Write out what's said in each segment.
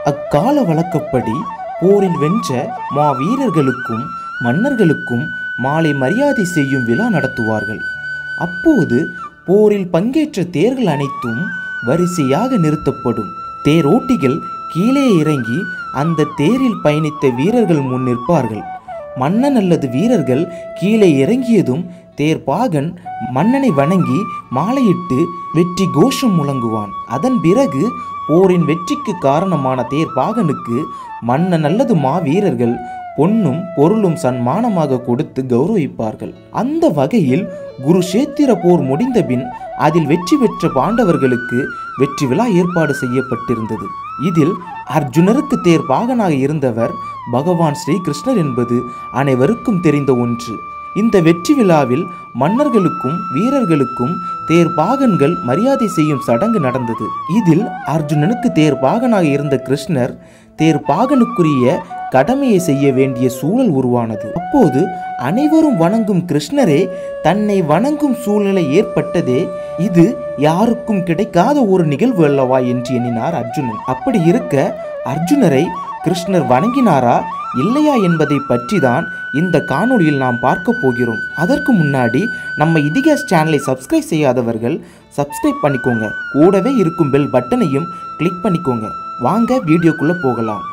அக்கால வழக்கப்படி போரில் வென்ற மா வீரர்களுக்கும் மன்னர்களுக்கும் மாலை மரியாதை செய்யும் விழா நடத்துவார்கள் அப்போது போரில் பங்கேற்ற தேர்கள் அனைத்தும் வரிசையாக நிறுத்தப்படும் தேரோட்டிகள் கீழே இறங்கி அந்த தேரில் பயணித்த வீரர்கள் முன் நிற்பார்கள் மன்னன் அல்லது வீரர்கள் கீழே இறங்கியதும் தேர்ப்பாகன் மன்னனை வணங்கி மாலையிட்டு வெற்றி கோஷம் முழங்குவான் அதன் பிறகு போரின் வெற்றிக்கு காரணமான தேர்ப்பாகனுக்கு மன்னன் அல்லது மாவீரர்கள் பொன்னும் பொருளும் சன்மானமாக கொடுத்து கௌரவிப்பார்கள் அந்த வகையில் குருஷேத்திர போர் முடிந்தபின் அதில் வெற்றி பெற்ற பாண்டவர்களுக்கு வெற்றி விழா ஏற்பாடு செய்யப்பட்டிருந்தது இதில் அர்ஜுனருக்கு தேர்ப்பாகனாக இருந்தவர் பகவான் ஸ்ரீ கிருஷ்ணர் என்பது அனைவருக்கும் தெரிந்த ஒன்று இந்த வெற்றி விழாவில் மன்னர்களுக்கும் வீரர்களுக்கும் தேர்பாகன்கள் மரியாதை செய்யும் சடங்கு நடந்தது இதில் அர்ஜுனனுக்கு தேர்பாகனாக இருந்த கிருஷ்ணர் தேர்பாகனுக்குரிய கடமையை செய்ய வேண்டிய சூழல் உருவானது அப்போது அனைவரும் வணங்கும் கிருஷ்ணரே தன்னை வணங்கும் சூழ்நிலை ஏற்பட்டதே இது யாருக்கும் கிடைக்காத ஒரு நிகழ்வு அல்லவா என்று எண்ணினார் அர்ஜுனன் அப்படி இருக்க அர்ஜுனரை கிருஷ்ணர் வணங்கினாரா இல்லையா என்பதை பற்றி தான் இந்த காணொளியில் நாம் பார்க்க போகிறோம் அதற்கு முன்னாடி நம்ம இதிகாஸ் சேனலை சப்ஸ்கிரைப் செய்யாதவர்கள் சப்ஸ்கிரைப் பண்ணிக்கோங்க கூடவே இருக்கும் பெல் பட்டனையும் கிளிக் பண்ணிக்கோங்க வாங்க வீடியோக்குள்ள போகலாம்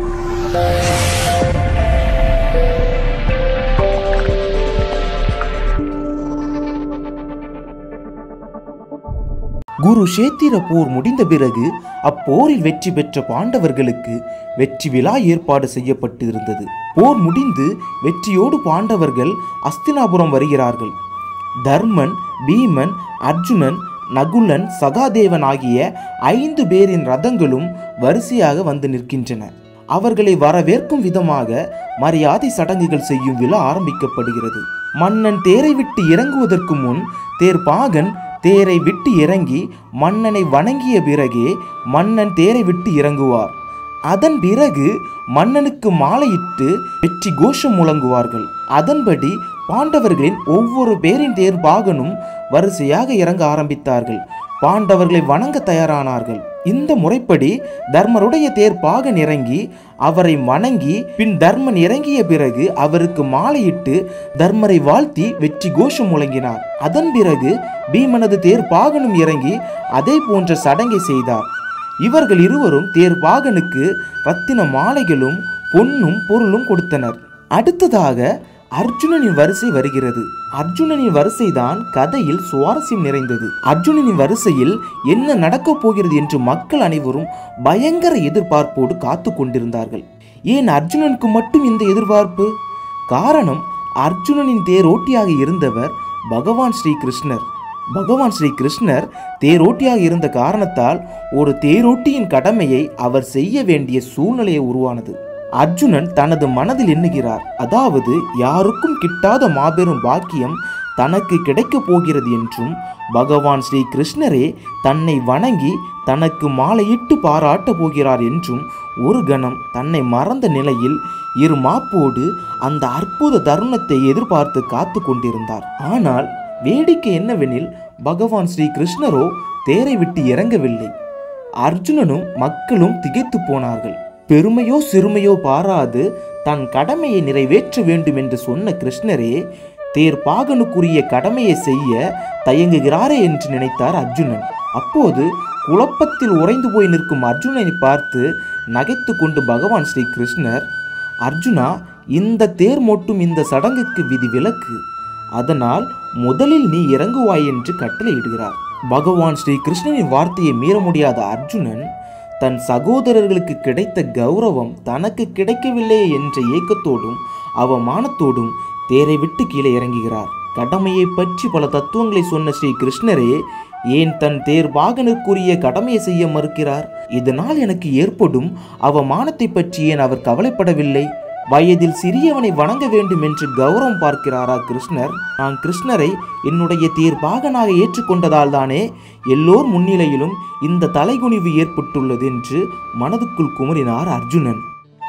குருஷேத்திர போர் முடிந்த பிறகு அப்போரில் வெற்றி பெற்ற பாண்டவர்களுக்கு வெற்றி விழா ஏற்பாடு செய்யப்பட்டு இருந்தது போர் முடிந்து வெற்றியோடு பாண்டவர்கள் அஸ்தினாபுரம் வருகிறார்கள் தர்மன் பீமன் அர்ஜுனன் நகுலன் சகாதேவன் ஆகிய ஐந்து பேரின் ரதங்களும் வரிசையாக வந்து நிற்கின்றன அவர்களை வரவேற்கும் விதமாக மரியாதை சடங்குகள் செய்யும் விழா ஆரம்பிக்கப்படுகிறது மன்னன் தேரை விட்டு இறங்குவதற்கு முன் தேர்ப்பாகன் தேரை விட்டு இறங்கி மன்னனை வணங்கிய பிறகே மன்னன் தேரை விட்டு இறங்குவார் அதன் பிறகு மன்னனுக்கு மாலையிட்டு வெற்றி கோஷம் முழங்குவார்கள் அதன்படி பாண்டவர்களின் ஒவ்வொரு பேரின் தேர்பாகனும் வரிசையாக இறங்க ஆரம்பித்தார்கள் பாண்டவர்களை வணங்க தயாரானார்கள் இந்த முறைப்படி தர்மருடைய தேர்ப்பாகன் இறங்கி அவரை வணங்கி பின் தர்மன் இறங்கிய பிறகு அவருக்கு மாலையிட்டு தர்மரை வாழ்த்தி வெற்றி கோஷம் முழங்கினார் அதன் பிறகு பீமனது தேர்ப்பாகனும் இறங்கி அதே போன்ற சடங்கை செய்தார் இவர்கள் இருவரும் தேர்ப்பாகனுக்கு ரத்தின மாலைகளும் பொன்னும் பொருளும் கொடுத்தனர் அடுத்ததாக அர்ஜுனனின் வரிசை வருகிறது அர்ஜுனனின் வரிசைதான் கதையில் சுவாரஸ்யம் நிறைந்தது அர்ஜுனனின் வரிசையில் என்ன நடக்கப் போகிறது என்று மக்கள் அனைவரும் பயங்கர எதிர்பார்ப்போடு காத்து கொண்டிருந்தார்கள் ஏன் அர்ஜுனனுக்கு மட்டும் இந்த எதிர்பார்ப்பு காரணம் அர்ஜுனனின் தேரோட்டியாக இருந்தவர் பகவான் ஸ்ரீ கிருஷ்ணர் பகவான் ஸ்ரீ கிருஷ்ணர் தேரோட்டியாக இருந்த காரணத்தால் ஒரு தேரோட்டியின் கடமையை அவர் செய்ய வேண்டிய சூழ்நிலையை உருவானது அர்ஜுனன் தனது மனதில் எண்ணுகிறார் அதாவது யாருக்கும் கிட்டாத மாபெரும் பாக்கியம் தனக்கு கிடைக்கப் போகிறது என்றும் பகவான் ஸ்ரீ கிருஷ்ணரே தன்னை வணங்கி தனக்கு மாலையிட்டு பாராட்ட போகிறார் என்றும் ஒரு கணம் தன்னை மறந்த நிலையில் இரு மாப்போடு அந்த அற்புத தருணத்தை எதிர்பார்த்து காத்து கொண்டிருந்தார் ஆனால் வேடிக்கை என்னவெனில் பகவான் ஸ்ரீ கிருஷ்ணரோ தேரை விட்டு இறங்கவில்லை அர்ஜுனனும் மக்களும் திகைத்து போனார்கள் பெருமையோ சிறுமையோ பாராது தன் கடமையை நிறைவேற்ற வேண்டும் என்று சொன்ன கிருஷ்ணரே தேர்ப்பாகனுக்குரிய கடமையை செய்ய தயங்குகிறாரே என்று நினைத்தார் அர்ஜுனன் அப்போது குழப்பத்தில் உறைந்து போய் நிற்கும் அர்ஜுனனை பார்த்து நகைத்து கொண்டு பகவான் ஸ்ரீ கிருஷ்ணர் அர்ஜுனா இந்த தேர் மொட்டும் இந்த சடங்குக்கு விதி விலக்கு அதனால் முதலில் நீ இறங்குவாய் என்று கட்டளையிடுகிறார் பகவான் ஸ்ரீ கிருஷ்ணனின் வார்த்தையை மீற முடியாத அர்ஜுனன் தன் சகோதரர்களுக்கு கிடைத்த கௌரவம் தனக்கு கிடைக்கவில்லை என்ற ஏக்கத்தோடும் அவமானத்தோடும் தேரை விட்டு கீழே இறங்குகிறார் கடமையை பற்றி பல தத்துவங்களை சொன்ன ஸ்ரீ கிருஷ்ணரே ஏன் தன் தேர் வாகனுக்குரிய கடமையை செய்ய மறுக்கிறார் இதனால் எனக்கு ஏற்படும் அவமானத்தை பற்றி ஏன் அவர் கவலைப்படவில்லை வயதில் சிறியவனை வணங்க வேண்டும் என்று கௌரவம் பார்க்கிறாரா கிருஷ்ணர் நான் கிருஷ்ணரை என்னுடைய தேர்பாகனாக ஏற்றுக்கொண்டதால் தானே எல்லோர் முன்னிலையிலும் இந்த தலைகுனிவு ஏற்பட்டுள்ளது என்று மனதுக்குள் குமுறினார் அர்ஜுனன்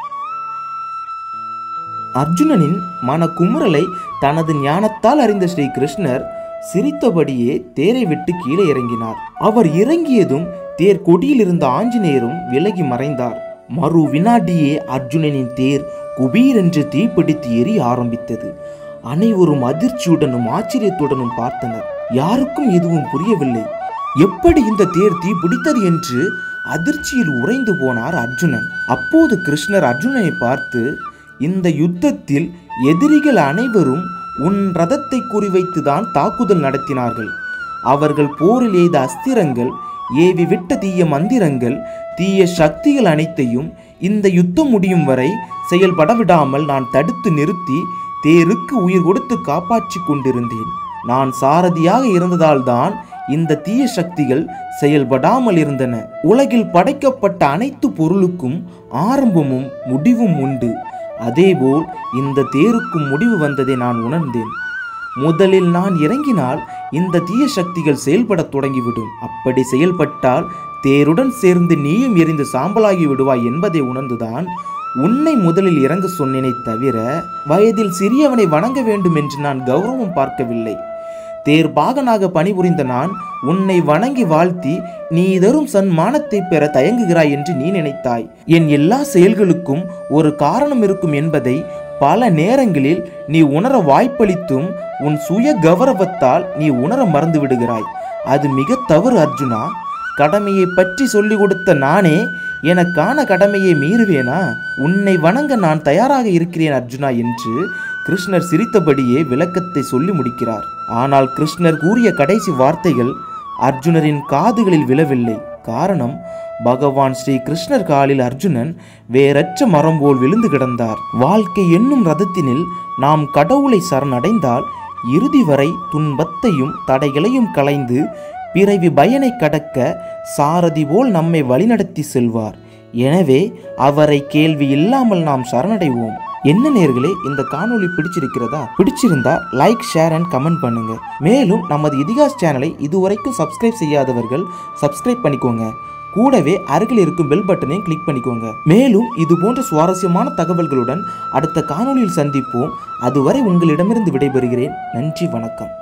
அர்ஜுனனின் மன குமுறலை தனது ஞானத்தால் அறிந்த ஸ்ரீ கிருஷ்ணர் சிரித்தபடியே தேரை விட்டு கீழே இறங்கினார் அவர் இறங்கியதும் தேர் கொடியில் இருந்த ஆஞ்சநேயரும் விலகி மறைந்தார் மறு வினாடியே அர்ஜுனனின் தேர் குபீரென்று தீப்பிடித்து எரிய ஆரம்பித்தது அனைவரும் அதிர்ச்சியுடனும் ஆச்சரியத்துடனும் பார்த்தனர் யாருக்கும் எதுவும் புரியவில்லை எப்படி இந்த தேர் தீ பிடித்தது என்று அதிர்ச்சியில் உறைந்து போனார் அர்ஜுனன் அப்போது கிருஷ்ணர் அர்ஜுனனை பார்த்து இந்த யுத்தத்தில் எதிரிகள் அனைவரும் உன் ரதத்தை குறிவைத்துதான் தாக்குதல் நடத்தினார்கள் அவர்கள் போரில் எய்த அஸ்திரங்கள் ஏவி விட்ட தீய மந்திரங்கள் தீய சக்திகள் அனைத்தையும் இந்த யுத்தம் முடியும் வரை செயல்பட விடாமல் நான் தடுத்து நிறுத்தி தேருக்கு உயிர் கொடுத்து காப்பாற்றிக் கொண்டிருந்தேன் நான் சாரதியாக இருந்ததால்தான் இந்த தீய சக்திகள் செயல்படாமல் இருந்தன உலகில் படைக்கப்பட்ட அனைத்து பொருளுக்கும் ஆரம்பமும் முடிவும் உண்டு அதேபோல் இந்த தேருக்கும் முடிவு வந்ததை நான் உணர்ந்தேன் முதலில் நான் இறங்கினால் இந்த தீய சக்திகள் செயல்படத் தொடங்கிவிடும் அப்படி செயல்பட்டால் தேருடன் சேர்ந்து நீயும் எரிந்து சாம்பலாகி விடுவாய் என்பதை உணர்ந்துதான் உன்னை முதலில் இறங்க சொன்னேனே தவிர வயதில் சிறியவனை வணங்க வேண்டும் என்று நான் கௌரவம் பார்க்கவில்லை தேர் பாகனாக பணிபுரிந்த நான் உன்னை வணங்கி வாழ்த்தி நீ தரும் சன்மானத்தை பெற தயங்குகிறாய் என்று நீ நினைத்தாய் என் எல்லா செயல்களுக்கும் ஒரு காரணம் இருக்கும் என்பதை பல நேரங்களில் நீ உணர வாய்ப்பளித்தும் உன் சுய கௌரவத்தால் நீ உணர மறந்து விடுகிறாய் அது மிக தவறு அர்ஜுனா கடமையை பற்றி சொல்லிக் கொடுத்த நானே எனக்கான கடமையை மீறுவேனா உன்னை வணங்க நான் தயாராக இருக்கிறேன் அர்ஜுனா என்று கிருஷ்ணர் சிரித்தபடியே விளக்கத்தை சொல்லி முடிக்கிறார் ஆனால் கிருஷ்ணர் கூறிய கடைசி வார்த்தைகள் அர்ஜுனரின் காதுகளில் விழவில்லை காரணம் பகவான் ஸ்ரீ கிருஷ்ணர் காலில் அர்ஜுனன் வேறற்ற மரம் போல் விழுந்து கிடந்தார் வாழ்க்கை என்னும் ரதத்தினில் நாம் கடவுளை சரணடைந்தால் இறுதி வரை துன்பத்தையும் தடைகளையும் களைந்து பிறவி பயனை கடக்க சாரதி போல் நம்மை வழிநடத்தி செல்வார் எனவே அவரை கேள்வி இல்லாமல் நாம் சரணடைவோம் என்ன நேர்களே இந்த காணொளி பிடிச்சிருக்கிறதா பிடிச்சிருந்தா லைக் ஷேர் அண்ட் கமெண்ட் பண்ணுங்க மேலும் நமது இதிகாஸ் சேனலை இதுவரைக்கும் சப்ஸ்கிரைப் செய்யாதவர்கள் சப்ஸ்கிரைப் பண்ணிக்கோங்க கூடவே அருகில் இருக்கும் பெல் பட்டனையும் கிளிக் பண்ணிக்கோங்க மேலும் இது போன்ற சுவாரஸ்யமான தகவல்களுடன் அடுத்த காணொளியில் சந்திப்போம் அதுவரை உங்களிடமிருந்து விடைபெறுகிறேன் நன்றி வணக்கம்